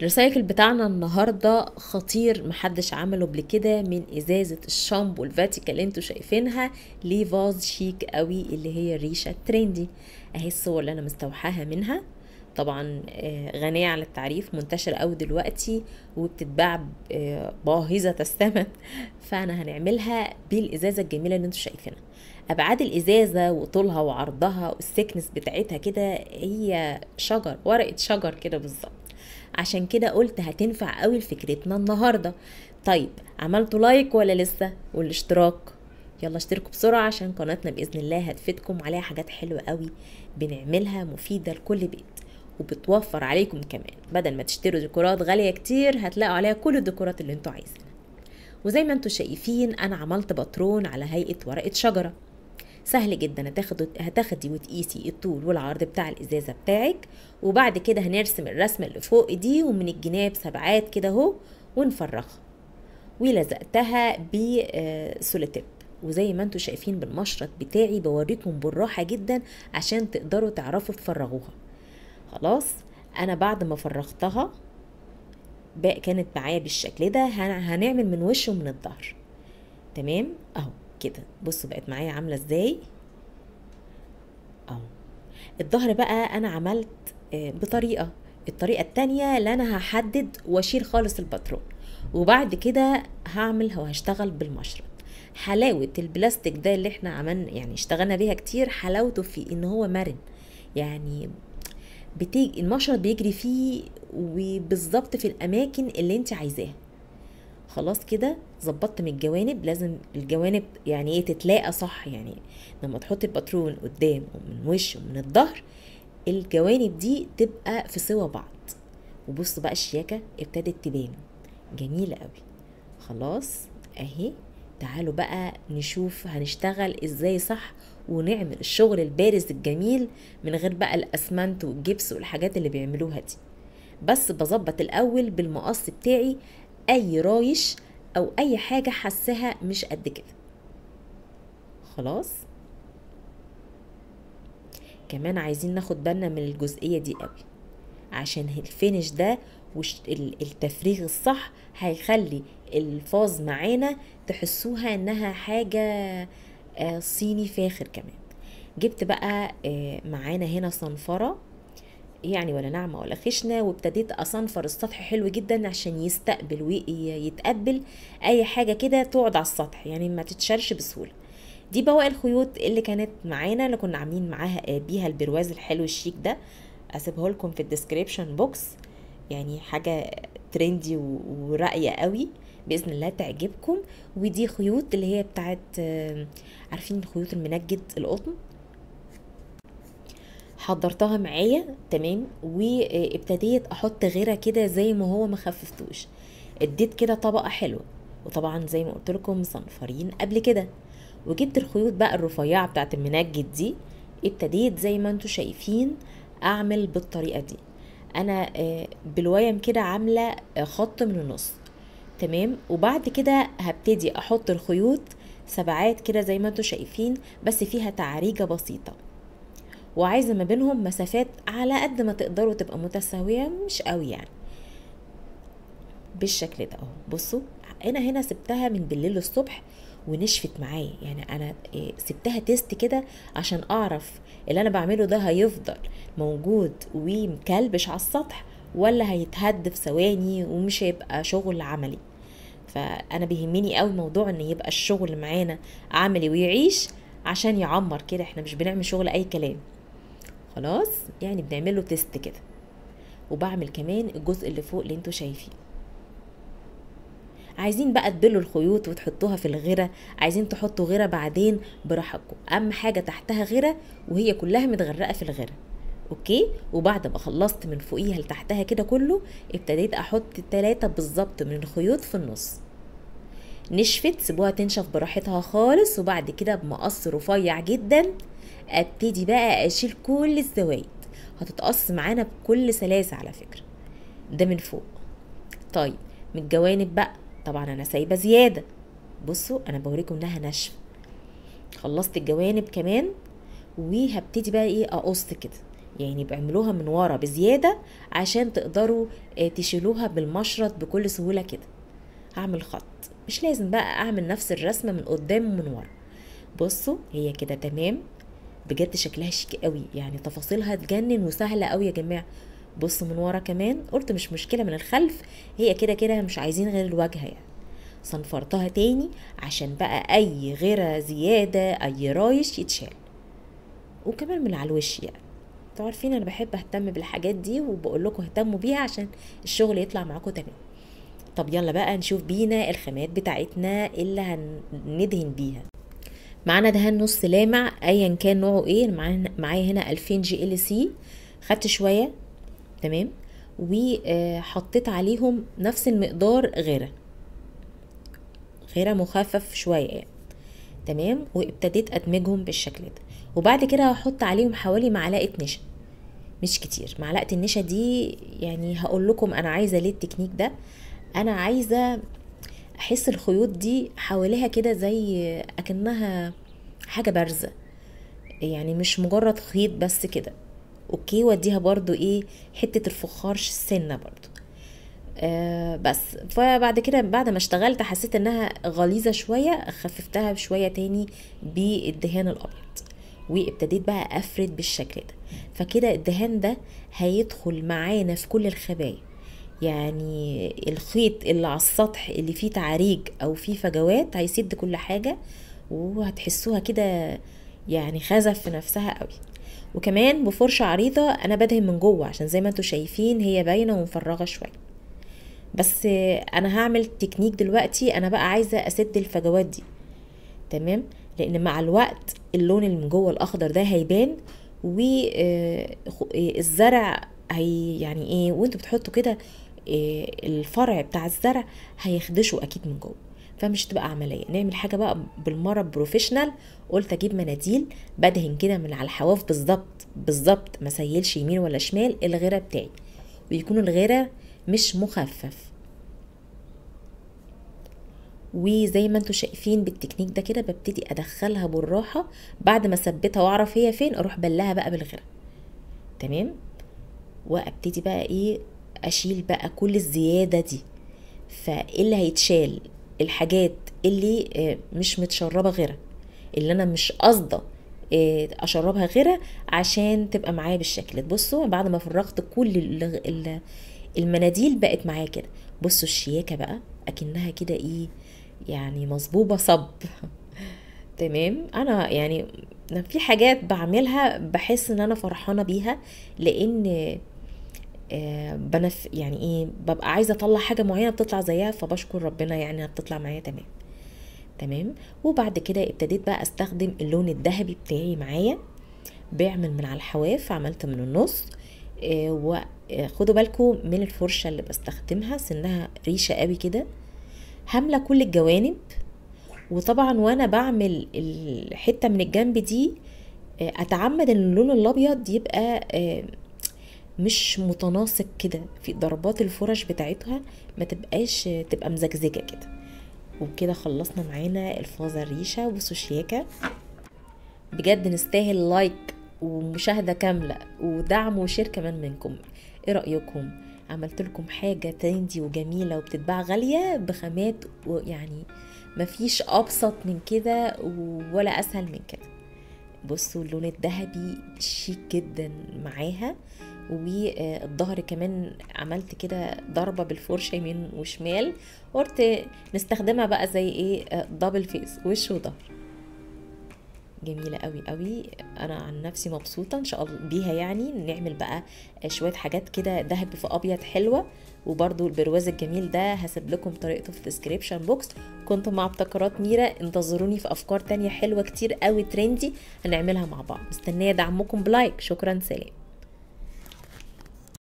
الريسايكل بتاعنا النهارده خطير محدش عمله قبل كده من ازازه الشامبو الفاتيكا اللي انتوا شايفينها لفاز شيك قوي اللي هي الريشه الترندي اهي الصور اللي انا مستوحاها منها طبعا آه، غنية عن التعريف منتشرة قوي دلوقتي وبتتباع آه، باهظة الثمن فانا هنعملها بالازازة الجميلة اللي انتوا شايفينها ابعاد الازازة وطولها وعرضها والسكنس بتاعتها كده هي شجر ورقة شجر كده بالظبط عشان كده قلت هتنفع قوي لفكرتنا النهارده طيب عملتوا لايك ولا لسه والاشتراك يلا اشتركوا بسرعة عشان قناتنا بإذن الله هتفيدكم عليها حاجات حلوة قوي بنعملها مفيدة لكل بيت وبتوفر عليكم كمان بدل ما تشتروا ديكورات غالية كتير هتلاقوا عليها كل الديكورات اللي انتوا عايزينها وزي ما انتوا شايفين انا عملت باترون على هيئة ورقة شجرة سهل جدا هتاخدي هتاخدي وتقيسي الطول والعرض بتاع الازازه بتاعك وبعد كده هنرسم الرسمه اللي فوق دي ومن الجناب سبعات كده اهو ونفرغها ولزقتها بسوليتيب وزي ما انتوا شايفين بالمشرط بتاعي بوريكم بالراحه جدا عشان تقدروا تعرفوا تفرغوها خلاص انا بعد ما فرغتها بقى كانت معايا بالشكل ده هن- هنعمل من وش ومن الظهر تمام اهو كده بصوا بقت معايا عامله ازاي اهو الظهر بقى انا عملت آه، بطريقه الطريقه التانية اللي انا هحدد واشيل خالص الباترون وبعد كده هعمل وهشتغل بالمشرط حلاوة البلاستيك ده اللي احنا عملنا يعني اشتغلنا بيها كتير حلاوته في ان هو مرن يعني بتيجي المشرط بيجري فيه وبالظبط في الاماكن اللي انت عايزاها خلاص كده ظبطت من الجوانب لازم الجوانب يعني ايه تتلاقى صح يعني لما تحط الباترون قدام ومن وش ومن الظهر الجوانب دي تبقى في سوا بعض وبصوا بقى الشياكة ابتدت تبان جميلة قوي خلاص اهي تعالوا بقى نشوف هنشتغل ازاي صح ونعمل الشغل البارز الجميل من غير بقى الاسمنت والجبس والحاجات اللي بيعملوها دي بس بظبط الاول بالمقص بتاعي اي رايش او اي حاجه حاساها مش قد كده خلاص كمان عايزين ناخد بالنا من الجزئيه دي قوي عشان الفينش ده وش ال- التفريغ الصح هيخلي الفاز معانا تحسوها انها حاجه آه، صيني فاخر كمان جبت بقى آه، معانا هنا صنفره يعني ولا ناعمة ولا خشنة وابتديت أصنفر السطح حلو جدا عشان يستقبل ويتقبل أي حاجة كده تقعد على السطح يعني ما تتشالش بسهولة دي بواقي الخيوط اللي كانت معانا اللي كنا عاملين معاها آه، بيها البرواز الحلو الشيك ده اسيبه لكم في الديسكريبشن بوكس يعني حاجة ترندي و- وراقية قوي بإذن الله تعجبكم ودي خيوط اللي هي بتاعت آه، عارفين خيوط المنجد القطن حضرتها معايا تمام وابتديت احط غيره كده زي ما هو ما خففتوش اديت كده طبقه حلوه وطبعا زي ما قلت لكم صنفرين قبل كده وجبت الخيوط بقى الرفيعه بتاعت المنجد دي ابتديت زي ما انتوا شايفين اعمل بالطريقه دي انا آه، بالويم كده عامله آه، خط من النص تمام وبعد كده هبتدي احط الخيوط سبعات كده زي ما انتوا شايفين بس فيها تعريجه بسيطه وعايزه ما بينهم مسافات على قد ما تقدروا تبقى متساويه مش قوي يعني بالشكل ده اهو بصوا انا هنا سبتها من بالليل للصبح ونشفت معايا يعني انا إيه، سبتها تيست كده عشان اعرف اللي انا بعمله ده هيفضل موجود ومكلبش على السطح ولا هيتهد في ثواني ومش هيبقى شغل عملي فانا بيهمني قوي موضوع ان يبقى الشغل معانا عملي ويعيش عشان يعمر كده احنا مش بنعمل شغل اي كلام خلاص يعني بنعمله تيست كده وبعمل كمان الجزء اللي فوق اللي انتوا شايفين عايزين بقى تبلوا الخيوط وتحطوها في الغيرة عايزين تحطوا غيرة بعدين براحتكم اهم حاجة تحتها غيرة وهي كلها متغرقة في الغيرة اوكي وبعد ما خلصت من فوقيها لتحتها كده كله ابتديت احط تلاتة بالظبط من الخيوط في النص نشفت سيبوها تنشف براحتها خالص وبعد كده بمقص رفيع جدا ابتدي بقى اشيل كل الزوايد هتتقص معانا بكل سلاسة على فكرة ده من فوق طيب من الجوانب بقى طبعا انا سايبه زياده بصوا انا بوريكم انها ناشفه خلصت الجوانب كمان وهبتدي بقى ايه اقص كده يعني بعملوها من ورا بزياده عشان تقدروا آه، تشيلوها بالمشرط بكل سهوله كده هعمل خط مش لازم بقى اعمل نفس الرسمه من قدام ومن ورا بصوا هي كده تمام بجد شكلها شيك قوي يعني تفاصيلها تجنن وسهله قوي يا جماعه بصوا من ورا كمان قلت مش مشكله من الخلف هي كده كده مش عايزين غير الواجهه يعني صنفرتها تاني عشان بقى اي غيره زياده اي رايش يتشال وكمان من على الوش يعني انتوا عارفين انا بحب اهتم بالحاجات دي وبقول لكم اهتموا بيها عشان الشغل يطلع معاكم تمام طب يلا بقى نشوف بينا الخامات بتاعتنا اللي هندهن بيها معانا دهان نص لامع ايا كان نوعه ايه معانا معايا هنا 2000 جي ال سي خدت شويه تمام وحطيت عليهم نفس المقدار غيره غيره مخفف شويه يعني تمام وابتديت ادمجهم بالشكل ده وبعد كده هحط عليهم حوالي معلقه نشا مش كتير معلقه النشا دي يعني هقول لكم انا عايزه ليه التكنيك ده انا عايزه احس الخيوط دي حواليها كده زي اكنها حاجه بارزه يعني مش مجرد خيط بس كده اوكي واديها برضو ايه حته الفخار سنه برضو آه بس فبعد كده بعد ما اشتغلت حسيت انها غليظه شويه خففتها بشويه تاني بالدهان الابيض وابتديت بقى افرد بالشكل ده فكده الدهان ده هيدخل معانا في كل الخبايا يعني الخيط اللي على السطح اللي فيه تعاريج او فيه فجوات هيسد كل حاجه وهتحسوها كده يعني خزف في نفسها قوي وكمان بفرشة عريضة انا بدهن من جوه عشان زي ما انتوا شايفين هي باينة ومفرغة شوية بس انا هعمل تكنيك دلوقتي انا بقى عايزة اسد الفجوات دي تمام لان مع الوقت اللون اللي من جوه الاخضر ده هيبان والزرع هي يعني ايه وانتوا بتحطوا كده الفرع بتاع الزرع هيخدشه اكيد من جوه فمش تبقى عمليه نعمل حاجه بقى بالمره بروفيشنال قلت اجيب مناديل بدهن كده من على الحواف بالظبط بالظبط ما سيلش يمين ولا شمال الغيره بتاعي ويكون الغيره مش مخفف وزي ما انتوا شايفين بالتكنيك ده كده ببتدي ادخلها بالراحه بعد ما اثبتها واعرف هي فين اروح بلها بقى بالغيره تمام وابتدي بقى ايه اشيل بقى كل الزياده دي فايه اللي هيتشال الحاجات اللي مش متشربه غيره اللي انا مش قاصده اشربها غيره عشان تبقى معايا بالشكل ده بصوا بعد ما فرغت كل المناديل بقت معايا كده بصوا الشياكه بقى اكنها كده ايه يعني مصبوبه صب تمام انا يعني في حاجات بعملها بحس ان انا فرحانه بيها لان آه بنف يعني ايه ببقى عايزه اطلع حاجه معينه بتطلع زيها فبشكر ربنا يعني انها بتطلع معايا تمام تمام وبعد كده ابتديت بقى استخدم اللون الذهبي بتاعي معايا بعمل من على الحواف عملت من النص آه وخدوا بالكم من الفرشه اللي بستخدمها سنها ريشه قوي كده هامله كل الجوانب وطبعا وانا بعمل الحته من الجنب دي آه اتعمد ان اللون الابيض يبقى آه مش متناسق كده في ضربات الفرش بتاعتها ما تبقاش تبقى مزجزجه كده وبكده خلصنا معانا الفازة الريشة بصوا شياكة بجد نستاهل لايك ومشاهدة كاملة ودعم وشير كمان منكم ايه رأيكم عملت لكم حاجة ترندي وجميلة وبتتباع غالية بخامات ويعني مفيش أبسط من كده ولا أسهل من كده بصوا اللون الذهبي شيك جدا معاها والظهر كمان عملت كده ضربة بالفرشة يمين وشمال قلت نستخدمها بقى زي ايه دبل فيس وش وظهر جميلة قوي قوي انا عن نفسي مبسوطة ان شاء الله بيها يعني نعمل بقى شوية حاجات كده ذهب في ابيض حلوة وبرضو البرواز الجميل ده هسيب لكم طريقته في الديسكريبشن بوكس كنت مع ابتكارات ميرا انتظروني في افكار تانية حلوة كتير قوي ترندي هنعملها مع بعض مستنية دعمكم بلايك شكرا سلام